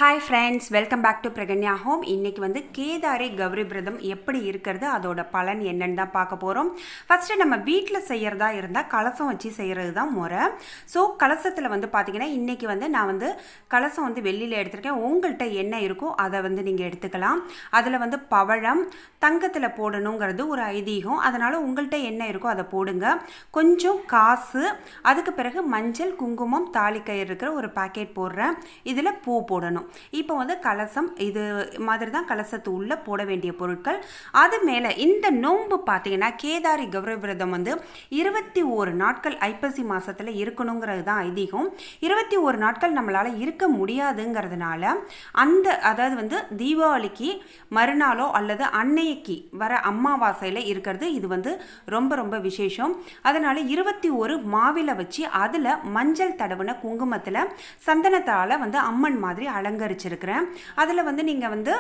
hi friends welcome back to Pragnya home இன்றைக்கி வந்து கேதாரி கௌரி விரதம் எப்படி இருக்கிறது அதோட பலன் என்னன்னு தான் பார்க்க போகிறோம் ஃபஸ்ட்டு நம்ம வீட்டில் செய்கிறதா இருந்தால் கலசம் வச்சு செய்கிறது தான் முறை ஸோ கலசத்தில் வந்து பார்த்திங்கன்னா இன்றைக்கி வந்து நான் வந்து கலசம் வந்து வெளியில் எடுத்திருக்கேன் உங்கள்கிட்ட என்ன இருக்கோ அதை வந்து நீங்கள் எடுத்துக்கலாம் அதில் வந்து பவழம் தங்கத்தில் போடணுங்கிறது ஒரு ஐதீகம் அதனால் உங்கள்கிட்ட என்ன இருக்கோ அதை போடுங்க கொஞ்சம் காசு அதுக்கு பிறகு மஞ்சள் குங்குமம் தாலிக்கயிறு இருக்கிற ஒரு பாக்கெட் போடுறேன் இதில் பூ போடணும் இப்போ வந்து கலசம் இது மாதிரி தான் கலசத்து உள்ள போட வேண்டிய பொருட்கள் அது மேலே இந்த நோன்பு பார்த்தீங்கன்னா கேதாரி கௌரவ விரதம் வந்து இருபத்தி ஒரு நாட்கள் ஐப்பசி மாதத்தில் இருக்கணுங்கிறது தான் ஐதீகம் இருபத்தி ஒரு நாட்கள் நம்மளால் இருக்க முடியாதுங்கிறதுனால அந்த அதாவது வந்து தீபாவளிக்கு மறுநாளோ அல்லது அன்னைக்கு வர அமாவாசையில் இருக்கிறது இது வந்து ரொம்ப ரொம்ப விசேஷம் அதனால் இருபத்தி ஒரு மாவில வச்சு அதில் மஞ்சள் தடவின குங்குமத்தில் சந்தனத்தால் வந்து அம்மன் மாதிரி அலங்கரிச்சிருக்கிறேன் அதில் வந்து நீங்கள் வந்து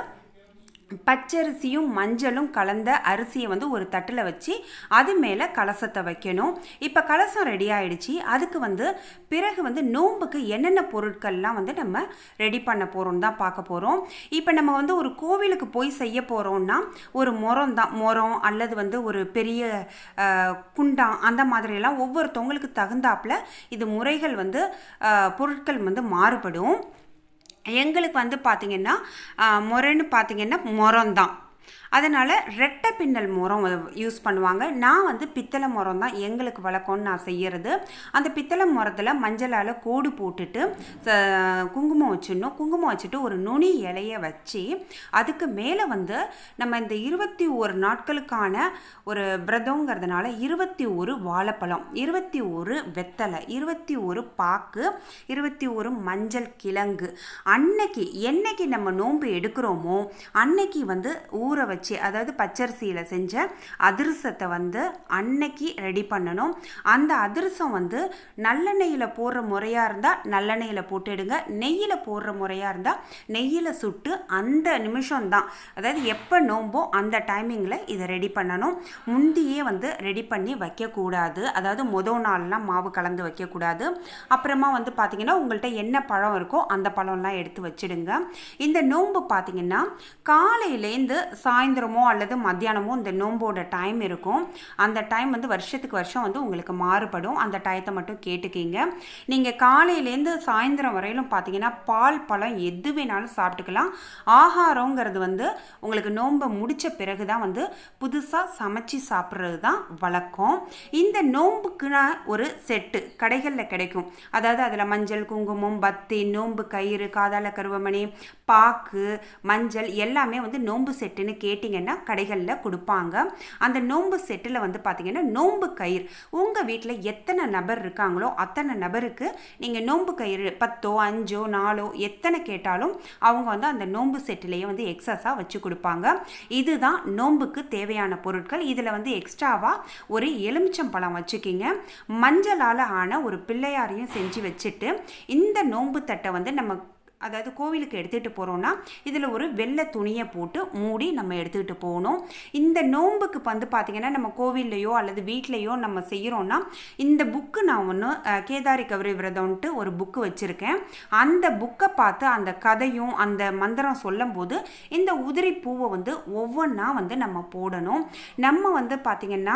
பச்சரிசியும் மஞ்சளும் கலந்த அரிசியை வந்து ஒரு தட்டில் வச்சு அது மேலே கலசத்தை வைக்கணும் இப்போ கலசம் ரெடி ஆயிடுச்சு அதுக்கு வந்து பிறகு வந்து நோன்புக்கு என்னென்ன பொருட்கள்லாம் வந்து நம்ம ரெடி பண்ண போகிறோம் தான் பார்க்க போகிறோம் இப்போ நம்ம வந்து ஒரு கோவிலுக்கு போய் செய்ய போகிறோம்னா ஒரு முறம் தான் முறம் அல்லது வந்து ஒரு பெரிய அஹ், குண்டான் அந்த மாதிரியெல்லாம் ஒவ்வொருத்தவங்களுக்கு தகுந்தாப்புல இது முறைகள் வந்து அஹ், பொருட்கள் வந்து மாறுபடும் எங்களுக்கு வந்து பார்த்திங்கன்னா முறைன்னு பார்த்தீங்கன்னா முறம் தான் அதனால் ரெட்டை பின்னல் முறம் யூஸ் பண்ணுவாங்க நான் வந்து பித்தளை முறம் தான் எங்களுக்கு வழக்கம்னு நான் செய்கிறது அந்த பித்தளை முறத்தில் மஞ்சளால் கோடு போட்டுட்டு ச- குங்குமம் வச்சிடணும் குங்குமம் வச்சுட்டு ஒரு நுனி இலைய வச்சு அதுக்கு மேலே வந்து நம்ம இந்த இருபத்தி ஒரு நாட்களுக்கான ஒரு விரதங்கிறதுனால இருபத்தி ஒரு வாழைப்பழம் இருபத்தி ஒரு வெத்தலை இருபத்தி ஒரு பாக்கு இருபத்தி ஒரு மஞ்சள் கிழங்கு அன்னைக்கு என்னைக்கு நம்ம நோன்பு எடுக்கிறோமோ அன்னைக்கு வந்து ஊற வச்சு அதாவது பச்சரிசியில் செஞ்ச அதிரசத்தை வந்து அன்னைக்கு ரெடி பண்ணணும் அந்த அதிரசம் வந்து நல்லெண்ணெயில் போடுற முறையாக இருந்தால் நல்லெண்ணெயில் போட்டுடுங்க நெய்யில் போடுற முறையாக இருந்தால் நெய்யில் சுட்டு அந்த நிமிஷம் தான் அதாவது எப்போ நோம்போ அந்த டைமிங்கில் இதை ரெடி பண்ணணும் முந்தியே வந்து ரெடி பண்ணி வைக்கக்கூடாது அதாவது மொதல் நாள்லாம் மாவு கலந்து வைக்கக்கூடாது அப்புறமா வந்து பார்த்திங்கன்னா உங்கள்கிட்ட என்ன பழம் இருக்கோ அந்த பழம்லாம் எடுத்து வச்சிடுங்க இந்த நோன்பு பார்த்திங்கன்னா காலையிலேருந்து சாயந்தரமோ அல்லது மத்தியானமோ இந்த நோம்போட டைம் இருக்கும் அந்த டைம் வந்து வருஷத்துக்கு வருஷம் வந்து உங்களுக்கு மாறுபடும் அந்த டயத்தை மட்டும் கேட்டுக்கிங்க நீங்கள் காலையிலேருந்து சாயந்தரம் வரையிலும் பார்த்தீங்கன்னா பால் பழம் எது வேணாலும் சாப்பிட்டுக்கலாம் ஆகாரங்கிறது வந்து உங்களுக்கு நோன்பை முடித்த பிறகு தான் வந்து புதுசாக சமைச்சு சாப்பிட்றது தான் வழக்கம் இந்த நோன்புக்குனா ஒரு செட்டு கடைகளில் கிடைக்கும் அதாவது அதில் மஞ்சள் குங்குமம் பத்தி நோன்பு கயிறு காதால கருவமணி பாக்கு மஞ்சள் எல்லாமே வந்து நோன்பு செட்டுன்னு கேட்டிங்கன்னா கடைகளில் கொடுப்பாங்க அந்த நோன்பு செட்டில் வந்து பார்த்தீங்கன்னா நோன்பு கயிறு உங்கள் வீட்டில் எத்தனை நபர் இருக்காங்களோ அத்தனை நபருக்கு நீங்கள் நோன்பு கயிறு பத்தோ அஞ்சோ நாலோ எத்தனை கேட்டாலும் அவங்க வந்து அந்த நோன்பு செட்டிலேயே வந்து எக்ஸஸாக வச்சு கொடுப்பாங்க இதுதான் நோன்புக்கு தேவையான பொருட்கள் இதில் வந்து எக்ஸ்ட்ராவாக ஒரு எலுமிச்சம்பழம் வச்சுக்கிங்க மஞ்சளால் ஆன ஒரு பிள்ளையாரையும் செஞ்சு வச்சுட்டு இந்த நோன்பு தட்டை வந்து நம்ம அதாவது கோவிலுக்கு எடுத்துகிட்டு போகிறோன்னா இதில் ஒரு வெள்ளை துணியை போட்டு மூடி நம்ம எடுத்துக்கிட்டு போகணும் இந்த நோன்புக்கு வந்து பார்த்திங்கன்னா நம்ம கோவில்லையோ அல்லது வீட்லேயோ நம்ம செய்கிறோன்னா இந்த புக்கு நான் ஒன்று கேதாரி கௌரி விரதம்ன்ட்டு ஒரு புக்கு வச்சுருக்கேன் அந்த புக்கை பார்த்து அந்த கதையும் அந்த மந்திரம் சொல்லும்போது இந்த உதிரி பூவை வந்து ஒவ்வொன்றா வந்து நம்ம போடணும் நம்ம வந்து பார்த்திங்கன்னா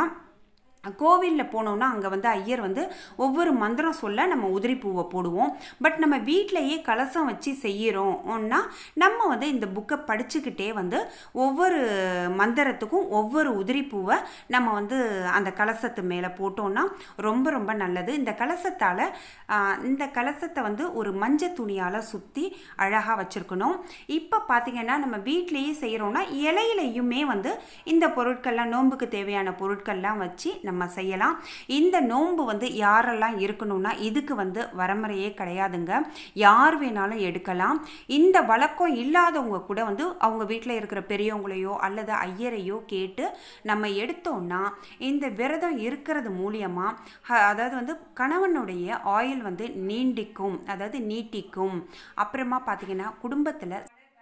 கோவிலில் போனோம்னா அங்கே வந்து ஐயர் வந்து ஒவ்வொரு மந்திரம் சொல்ல நம்ம உதிரி பூவை போடுவோம் பட் நம்ம வீட்டிலையே கலசம் வச்சு செய்கிறோம்னா நம்ம வந்து இந்த புக்கை படிச்சுக்கிட்டே வந்து ஒவ்வொரு மந்திரத்துக்கும் ஒவ்வொரு உதிரி பூவை நம்ம வந்து அந்த கலசத்து மேலே போட்டோம்னா ரொம்ப ரொம்ப நல்லது இந்த கலசத்தால் இந்த கலசத்தை வந்து ஒரு மஞ்சள் துணியால் சுற்றி அழகாக வச்சுருக்கணும் இப்போ பார்த்தீங்கன்னா நம்ம வீட்டிலேயே செய்கிறோம்னா இலையிலையுமே வந்து இந்த பொருட்கள்லாம் நோன்புக்கு தேவையான பொருட்கள்லாம் வச்சு நம்ம செய்யலாம் இந்த நோன்பு வந்து யாரெல்லாம் இருக்கணும்னா இதுக்கு வந்து வரமுறையே கிடையாதுங்க யார் வேணாலும் எடுக்கலாம் இந்த வழக்கம் இல்லாதவங்க கூட வந்து அவங்க வீட்டில் இருக்கிற பெரியவங்களையோ அல்லது ஐயரையோ கேட்டு நம்ம எடுத்தோம்னா இந்த விரதம் இருக்கிறது மூலியமாக அதாவது வந்து கணவனுடைய ஆயில் வந்து நீண்டிக்கும் அதாவது நீட்டிக்கும் அப்புறமா பார்த்தீங்கன்னா குடும்பத்தில்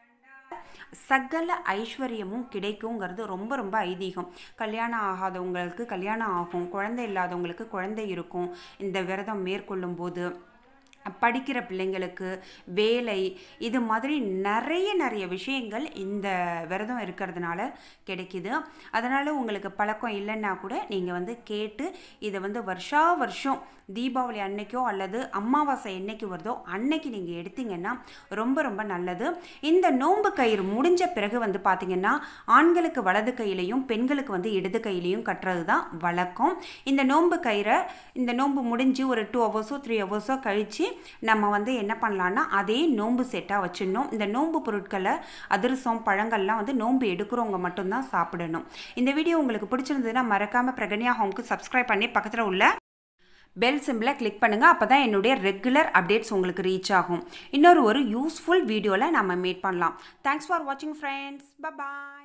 சகல ஐஸ்வர்யமும் கிடைக்குங்கிறது ரொம்ப ரொம்ப ஐதீகம் கல்யாணம் ஆகாதவங்களுக்கு கல்யாணம் ஆகும் குழந்தை இல்லாதவங்களுக்கு குழந்தை இருக்கும் இந்த விரதம் மேற்கொள்ளும் போது படிக்கிற பிள்ளைங்களுக்கு வேலை இது மாதிரி நிறைய நிறைய விஷயங்கள் இந்த விரதம் இருக்கிறதுனால கிடைக்கிது அதனால் உங்களுக்கு பழக்கம் இல்லைன்னா கூட நீங்கள் வந்து கேட்டு இதை வந்து வருஷா வருஷம் தீபாவளி அன்னைக்கோ அல்லது அமாவாசை என்னைக்கு வருதோ அன்னைக்கு நீங்கள் எடுத்தீங்கன்னா ரொம்ப ரொம்ப நல்லது இந்த நோன்பு கயிறு முடிஞ்ச பிறகு வந்து பார்த்தீங்கன்னா ஆண்களுக்கு வலது கையிலையும் பெண்களுக்கு வந்து இடது கையிலையும் கட்டுறது தான் வழக்கம் இந்த நோன்பு கயிறை இந்த நோன்பு முடிஞ்சு ஒரு டூ ஹவர்ஸோ த்ரீ ஹவர்ஸோ கழித்து நம்ம வந்து என்ன பண்ணலான்னா அதே நோன்பு செட்டாக வச்சிடணும் இந்த நோன்பு பொருட்களை அதிரசம் பழங்கள்லாம் வந்து நோன்பு எடுக்கிறவங்க மட்டும்தான் சாப்பிடணும் இந்த வீடியோ உங்களுக்கு பிடிச்சிருந்ததுன்னா மறக்காமல் பிரகன்யா ஹோம்க்கு சப்ஸ்கிரைப் பண்ணி பக்கத்தில் உள்ள பெல் சிம்பிளை கிளிக் பண்ணுங்கள் அப்போ தான் என்னுடைய ரெகுலர் அப்டேட்ஸ் உங்களுக்கு ரீச் ஆகும் இன்னொரு ஒரு யூஸ்ஃபுல் வீடியோவில் நம்ம மீட் பண்ணலாம் தேங்க்ஸ் ஃபார் வாட்சிங் ஃப்ரெண்ட்ஸ் பாய்